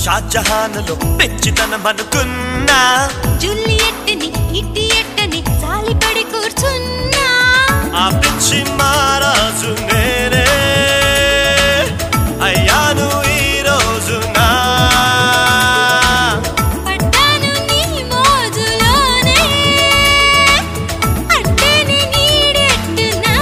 షాజహాన్లో పెంచితనం అనుకున్నా జూలియట్ని ఇడియట్ని జాలిపడి కూర్చున్నా ఆ పిచ్చి మారాజు నేనే అయ్యాను ఈ రోజునా పడ్డాను నీ మోజులోనే అంటే నీ నీడెట్టునా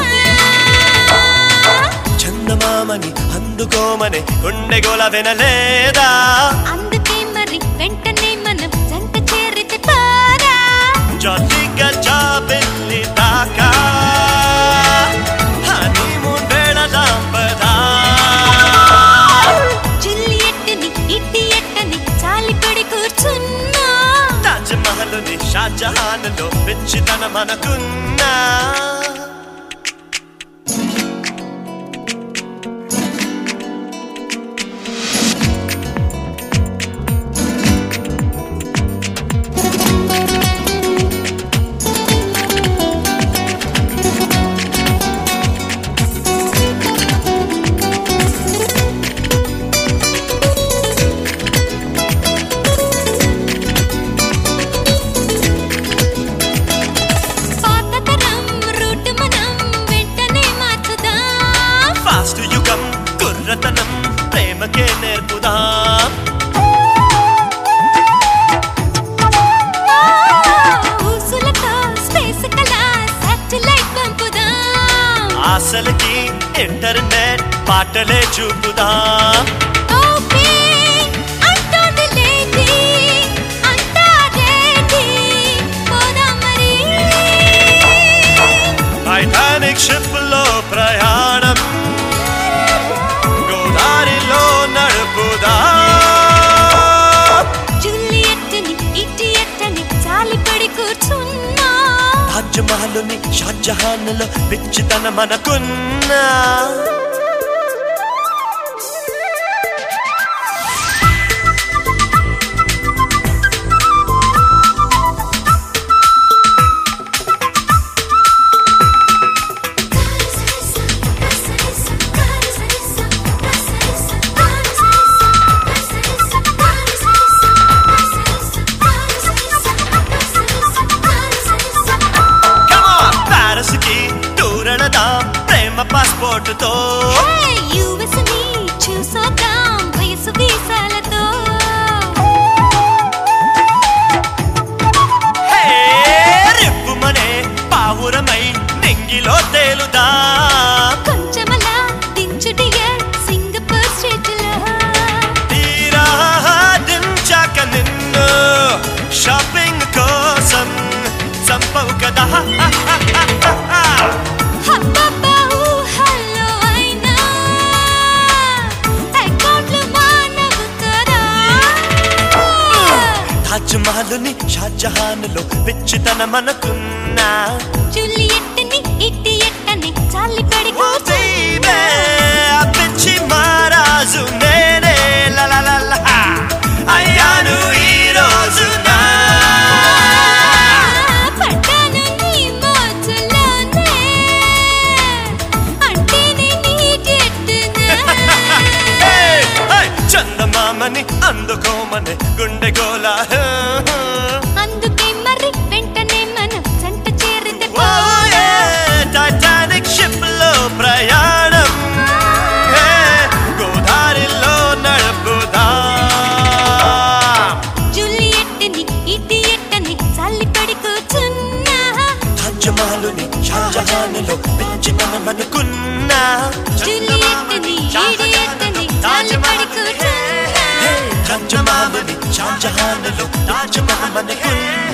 చందమామని అందుకోమని గుండె గోల వినలేదా అందుకే మరి వెంటనే మనం జంట చేరితే పారా జాలిగా జాబెల్లి దాకా హనీమూన్ వేళదాం పదా జూలియట్ని ఇడియట్ని జాలిపడి కూర్చున్నా తాజ్ మహల్ని షాజహాన్లో పెంచితనం అనుకున్నా పాత తరం రూట్ మనం వెంటనే మార్చుదాం ఫాస్ట్ యుగం కుర్రతనం ప్రేమకే నేర్పుదాం ఊసులతో స్పేస్ కలా సాటిలైట్ పంపుదాం ఆశలకి ఇంటర్నెట్ పాటలే చూపుదాం ఓకే అంటోంది లేడీ అంతా రెడీ పోదాం మరి టైటానిక్ షిప్ లో ప్రయాణం గోదారిలో నడుపుదాం జూలియట్ని ఇడియట్ని జాలిపడి కూర్చున్నా తాజ్ మహల్ని షాజహాన్లో పిచ్చితనం అనుకున్నా ప్యారిస్ కి దూరడదాం ప్రేమ పాస్పోర్ట్ తో యుఎస్ ని చూసొద్దాం వయసు వీసాలతో హే, రిప్పుమనే పావురమై నింగిలో తేలుదాం కొంచెమలా దించు డియర్ సింగపూర్ స్ట్రీట్ లో తీరా దించాక నిన్ను షాపింగ్ కోసం చంపవు కదా హబ్బబ్బా ఊహల్లో అయినా అకౌంట్లు మానవు కదా తాజ్ మహల్ని షాజహాన్లో పిచ్చితనం అనుకున్నా జూలియట్ని ఇడియట్ని జాలిపడి ఓ baby, ఆ పిచ్చి మహారాజు నేనే లా లా లా లా. అయ్యాను ఈ రోజున పడ్డాను నీ మోజులోనే అంటే నీ నీడెట్టునా Hey, hey, చందమామని అందుకోమని గుండె గోల అందుకే మరి వెంటనే మనం జంట చేరితే ఓ, yeah, టైటానిక్ షిప్ లో ప్రయాణం Hey, గోదారిలో నడుపుదాం జూలియట్ని ఇడియట్ని జాలిపడి కూర్చున్నా తాజ్ మహల్ని షాజహాన్లో పెంచితనం అనుకున్నా జూలియట్ని ఇడియట్ని జాలిపడి కూర్చున్నా తాజ్ మహల్ని షాజహాన్లో తాజ్ మహల్ అనుకున్నా